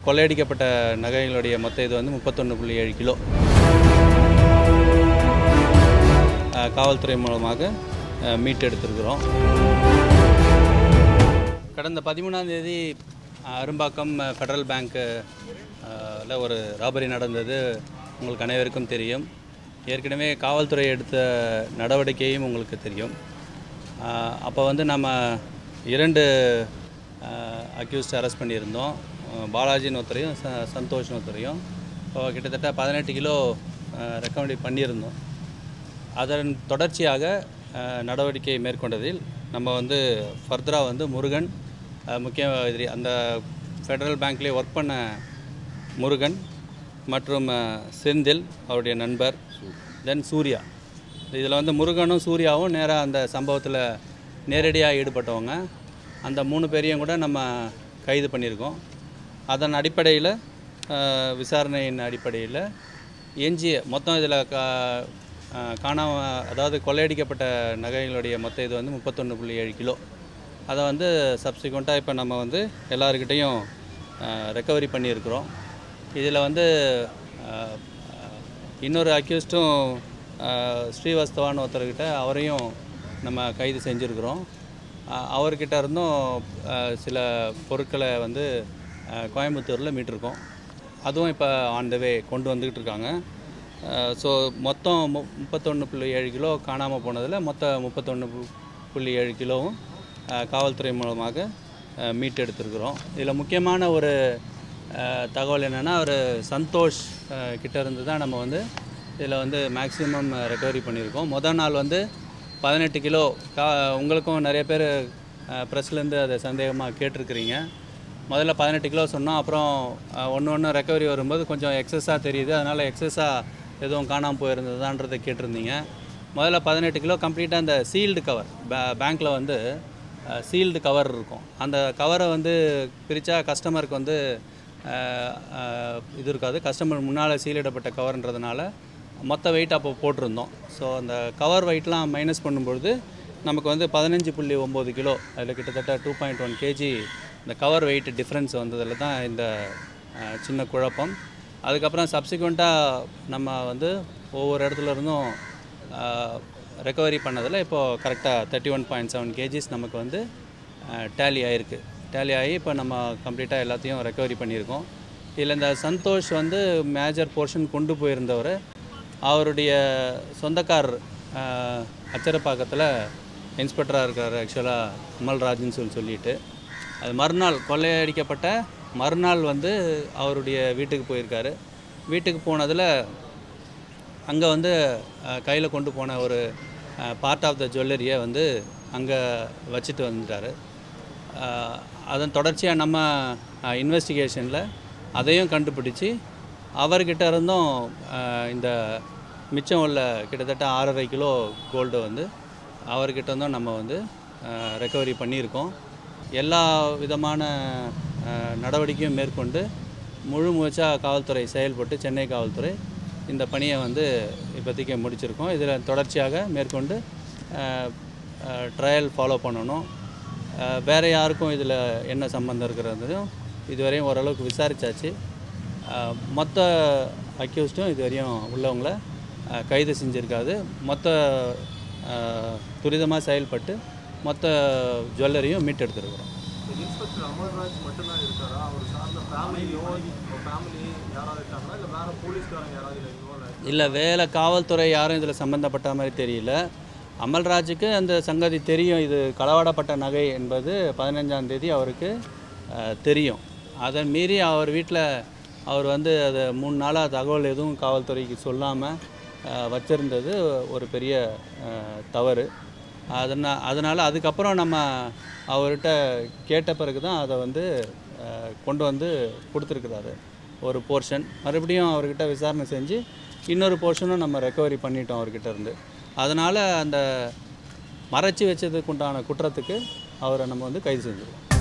கொள்ளையடிக்கப்பட்ட நகைகளுடைய மொத்த இது வந்து முப்பத்தொன்று புள்ளி ஏழு கிலோ அஹ், காவல்துறை மூலமாக அஹ், மீட்டெடுத்திருக்கிறோம் கடந்த பதிமூணாம் தேதி அஹ், அரும்பாக்கம் அஹ், ஃபெடரல் பேங்க்கு அஹ், ல ஒரு ராபரி நடந்தது உங்களுக்கு அனைவருக்கும் தெரியும் ஏற்கனவே காவல்துறை எடுத்த நடவடிக்கையும் உங்களுக்கு தெரியும் அப்போ வந்து நம்ம இரண்டு அக்யூஸ்ட் அரெஸ்ட் பண்ணியிருந்தோம் அஹ், பாலாஜின்னு ஒருத்தரையும் ச சந்தோஷ்னு ஒருத்தரையும் இப்போ கிட்டத்தட்ட பதினெட்டு கிலோ ரெக்கமெண்ட் பண்ணியிருந்தோம் அதன் தொடர்ச்சியாக அஹ், நடவடிக்கை மேற்கொண்டதில் நம்ம வந்து ஃபர்தராக வந்து முருகன் அஹ், முக்கிய எதிரி அந்த ஃபெடரல் பேங்க்லேயே ஒர்க் பண்ண முருகன் மற்றும் அஹ், செந்தில் அவருடைய நண்பர் தென் சூர்யா இதில் வந்து முருகனும் சூர்யாவும் நேராக அந்த சம்பவத்தில் நேரடியாக ஈடுபட்டவங்க அந்த மூணு பேரையும் கூட நம்ம கைது பண்ணியிருக்கோம் அதன் அடிப்படையில் அஹ், விசாரணையின் அடிப்படையில் எஞ்சிய மொத்தம் இதில் கா அஹ், காணாம அதாவது கொள்ளையடிக்கப்பட்ட நகைகளுடைய மொத்த இது வந்து முப்பத்தொன்று புள்ளி ஏழு கிலோ அதை வந்து சப்சிக்வெண்ட்டாக இப்போ நம்ம வந்து எல்லாருக்கிட்டேயும் ரெக்கவரி பண்ணியிருக்கிறோம் இதில் வந்து அஹ், அஹ், இன்னொரு அக்யூஸ்டும் ஸ்ரீவஸ்தவான்னு ஒருத்தர்கிட்ட அவரையும் நம்ம கைது செஞ்சுருக்கிறோம் அஹ், அவர்கிட்ட இருந்தும் அஹ், சில பொருட்களை வந்து அஹ், கோயம்புத்தூரில் மீட்டிருக்கோம் அதுவும் இப்போ ஆன் த வே கொண்டு வந்துக்கிட்டு இருக்காங்க ஸோ மொத்தம் மு முப்பத்தொன்று புள்ளி ஏழு கிலோ காணாமல் போனதில் மொத்த முப்பத்தொன்று புள்ளி ஏழு கிலோவும் அஹ், காவல்துறை மூலமாக அஹ், மீட்டெடுத்திருக்கிறோம் இதில் முக்கியமான ஒரு அஹ், தகவல் என்னென்னா ஒரு சந்தோஷ் அஹ், கிட்ட இருந்து தான் நம்ம வந்து இதில் வந்து மேக்ஸிமம் ரெக்கவரி பண்ணியிருக்கோம் மொதல் நாள் வந்து பதினெட்டு கிலோ கா உங்களுக்கும் நிறைய பேர் ப்ரெஸ்லேருந்து அதை சந்தேகமாக கேட்டிருக்கிறீங்க முதல்ல பதினெட்டு கிலோ சொன்னோம் அப்புறம் ஒன்று ஒன்று ரெக்கவரி வரும்போது கொஞ்சம் எக்ஸஸாக தெரியுது அதனால் எக்ஸஸாக எதுவும் காணாமல் போயிருந்ததான்றதை கேட்டிருந்தீங்க முதல்ல பதினெட்டு கிலோ கம்ப்ளீட்டாக அந்த சீல்டு கவர் பே பேங்க்கில் வந்து சீல்டு கவர் இருக்கும் அந்த கவரை வந்து பிரித்தா கஸ்டமருக்கு வந்து அஹ், அஹ், இது இருக்காது கஸ்டமர் முன்னால் சீலிடப்பட்ட கவர்ன்றதுனால மொத்த வெயிட் அப்போ போட்டிருந்தோம் ஸோ அந்த கவர் வெயிட்லாம் மைனஸ் பண்ணும்பொழுது நமக்கு வந்து பதினஞ்சு புள்ளி ஒம்பது கிலோ அதில் கிட்டத்தட்ட டூ பாயிண்ட் ஒன் கேஜி இந்த கவர் வெயிட் டிஃப்ரென்ஸ் வந்ததில் தான் இந்த அஹ், சின்ன குழப்பம் அதுக்கப்புறம் சப்சிக்வெண்ட்டாக நம்ம வந்து ஒவ்வொரு இடத்துல இருந்தும் ரெக்கவரி பண்ணதில் இப்போது கரெக்டாக thirty one point seven KGs நமக்கு வந்து டேலி ஆகிருக்கு டேலி ஆகி இப்போ நம்ம கம்ப்ளீட்டாக எல்லாத்தையும் ரெக்கவரி பண்ணியிருக்கோம் இதில் இந்த சந்தோஷ் வந்து மேஜர் போர்ஷன் கொண்டு போயிருந்தவர் அவருடைய சொந்தக்கார் அஹ், அச்சரப்பாக்கத்தில் இன்ஸ்பெக்டராக இருக்கார் ஆக்சுவலாக அமல்ராஜ்னு சொல்லி சொல்லிட்டு அது மறுநாள் கொள்ளையடிக்கப்பட்ட மறுநாள் வந்து அவருடைய வீட்டுக்கு போயிருக்காரு வீட்டுக்கு போனதில் அங்கே வந்து கையில் கொண்டு போன ஒரு பார்ட் ஆஃப் த ஜுவல்லரியை வந்து அங்கே வச்சுட்டு வந்துட்டார் அஹ், அதன் தொடர்ச்சியாக நம்ம இன்வெஸ்டிகேஷனில் அதையும் கண்டுபிடிச்சி அவர்கிட்ட இருந்தும் அஹ், இந்த மிச்சம் உள்ள கிட்டத்தட்ட ஆறரை கிலோ கோல்டு வந்து அவர்கிட்ட இருந்தும் நம்ம வந்து ரெக்கவரி பண்ணியிருக்கோம் எல்லா விதமான அஹ், நடவடிக்கையும் மேற்கொண்டு முழு முயற்சியாக காவல்துறை செயல்பட்டு சென்னை காவல்துறை இந்த பணியை வந்து இப்போதைக்கு முடிச்சிருக்கோம் இதில் தொடர்ச்சியாக மேற்கொண்டு ட்ரையல் ஃபாலோ பண்ணணும் அஹ், வேற யாருக்கும் இதில் என்ன சம்மந்தம் இருக்கிறதையும் இதுவரையும் ஓரளவுக்கு விசாரிச்சாச்சு அஹ், மொத்த அக்யூஸ்டும் இதுவரையும் உள்ளவங்கள அஹ், கைது செஞ்சுருக்காது மொத்த துரிதமாக செயல்பட்டு மொத்த ஜுவல்லரியும் மீட்டெடுத்துருக்குறோம் இன்ஸ்பெக்டர் அமர்ராஜ் மட்டும்தான் இருக்காரா அவர் சார்ந்த ஃபேமிலியோ ஃபேமிலி யாராவது இருக்காங்களா இல்லை வேற போலீஸ்காரங்க யாராவது இதில் இன்வால்வ் ஆகி இல்லை வேலை காவல்துறை யாரும் இதில் சம்மந்தப்பட்ட மாதிரி தெரியல அமல்ராஜுக்கு அந்த சங்கதி தெரியும் இது களவாடப்பட்ட நகை என்பது பதினஞ்சாம் தேதி அவருக்கு அஹ், தெரியும் அதை மீறி அவர் வீட்டில் அவர் வந்து அதை மூணு நாளாக தகவல் எதுவும் காவல்துறைக்கு சொல்லாமல் வச்சிருந்தது ஒரு பெரிய அஹ், தவறு அதனா அதனால் அதுக்கப்புறம் நம்ம அவர்கிட்ட கேட்ட பிறகு தான் அதை வந்து அஹ், கொண்டு வந்து கொடுத்துருக்குறாரு ஒரு போர்ஷன் மறுபடியும் அவர்கிட்ட விசாரணை செஞ்சு இன்னொரு போர்ஷனும் நம்ம ரெக்கவரி பண்ணிட்டோம் அவர்கிட்ட இருந்து அதனால் அந்த மறைச்சி வச்சதுக்கு உண்டான குற்றத்துக்கு அவரை நம்ம வந்து கைது செஞ்சுருவோம்